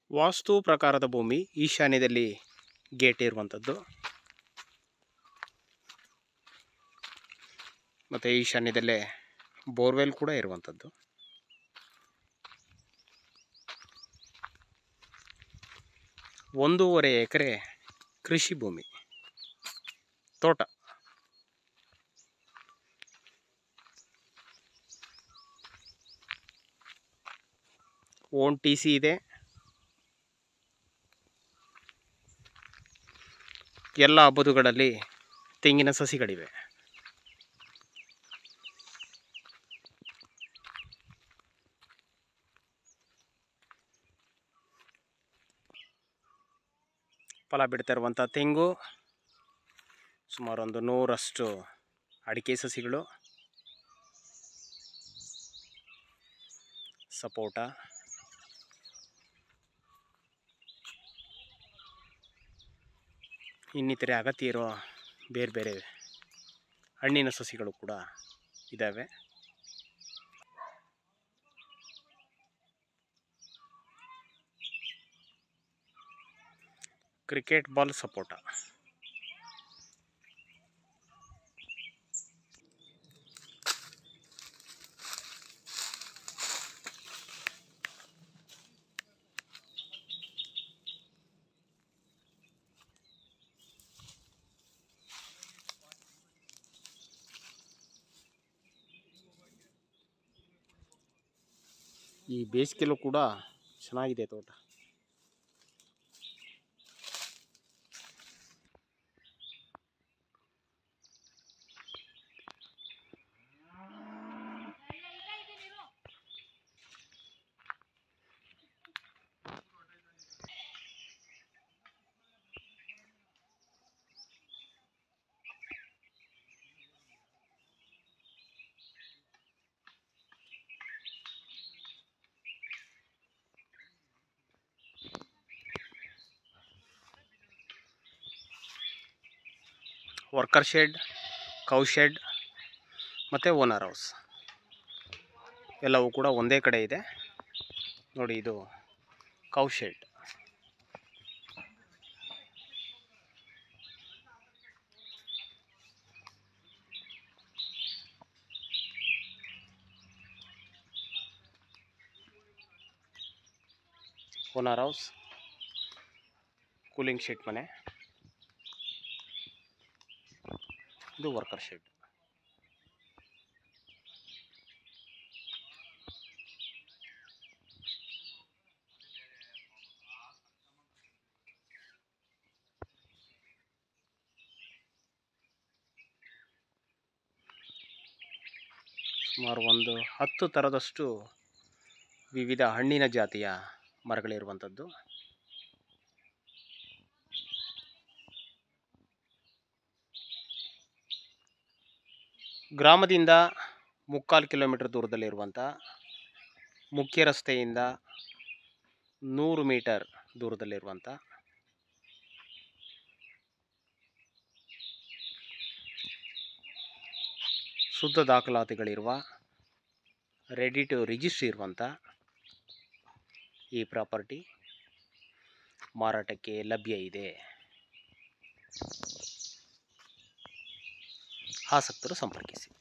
ವಾಸ್ತು ಪ್ರಕಾರದ ಭೂಮಿ ಈಶಾನ್ಯದಲ್ಲಿ ಗೇಟ್ ಇರುವಂಥದ್ದು ಮತ್ತು ಈಶಾನ್ಯದಲ್ಲೇ ಬೋರ್ವೆಲ್ ಕೂಡ ಇರುವಂಥದ್ದು ಒಂದೂವರೆ ಎಕರೆ ಕೃಷಿ ಭೂಮಿ ತೋಟ ಓನ್ ಟಿ ಸಿ ಇದೆ ಎಲ್ಲ ಬದುಗಳಲ್ಲಿ ತೆಂಗಿನ ಸಸಿಗಳಿವೆ ಫಲ ಬಿಡ್ತಾ ಇರುವಂಥ ತೆಂಗು ಸುಮಾರು ಒಂದು ನೂರಷ್ಟು ಅಡಿಕೆ ಸಸಿಗಳು ಸಪೋಟ ಇನ್ನಿತರೆ ಅಗತ್ಯ ಇರುವ ಬೇರೆ ಬೇರೆ ಹಣ್ಣಿನ ಸಸಿಗಳು ಕೂಡ ಇದ್ದಾವೆ ಕ್ರಿಕೆಟ್ ಬಾಲ್ ಸಪೋಟ ಈ ಬೇಸಿಗೆಲೂ ಕೂಡ ಚೆನ್ನಾಗಿದೆ ತೋಟ ವರ್ಕರ್ ಶೆಡ್ ಕೌ ಶೆಡ್ ಮತ್ತು ಓನರ್ ಹೌಸ್ ಎಲ್ಲವೂ ಕೂಡ ಒಂದೇ ಕಡೆ ಇದೆ ನೋಡಿ ಇದು cow shed owner house cooling shed ಮನೆ ಇದು ವರ್ಕರ್ ಶೆಡ್ ಸುಮಾರು ಒಂದು ಹತ್ತು ಥರದಷ್ಟು ವಿವಿಧ ಹಣ್ಣಿನ ಜಾತಿಯ ಮರಗಳಿರುವಂಥದ್ದು ಗ್ರಾಮದಿಂದ ಮುಕ್ಕಾಲು ಕಿಲೋಮೀಟರ್ ದೂರದಲ್ಲಿರುವಂಥ ಮುಖ್ಯ ರಸ್ತೆಯಿಂದ ನೂರು ಮೀಟರ್ ದೂರದಲ್ಲಿರುವಂಥ ಶುದ್ಧ ದಾಖಲಾತಿಗಳಿರುವ ರೆಡಿ ಟು ರಿಜಿಸ್ಟ್ರ್ ಇರುವಂಥ ಈ ಪ್ರಾಪರ್ಟಿ ಮಾರಾಟಕ್ಕೆ ಲಭ್ಯ ಇದೆ ಆಸಕ್ತರು ಸಂಪರ್ಕಿಸಿ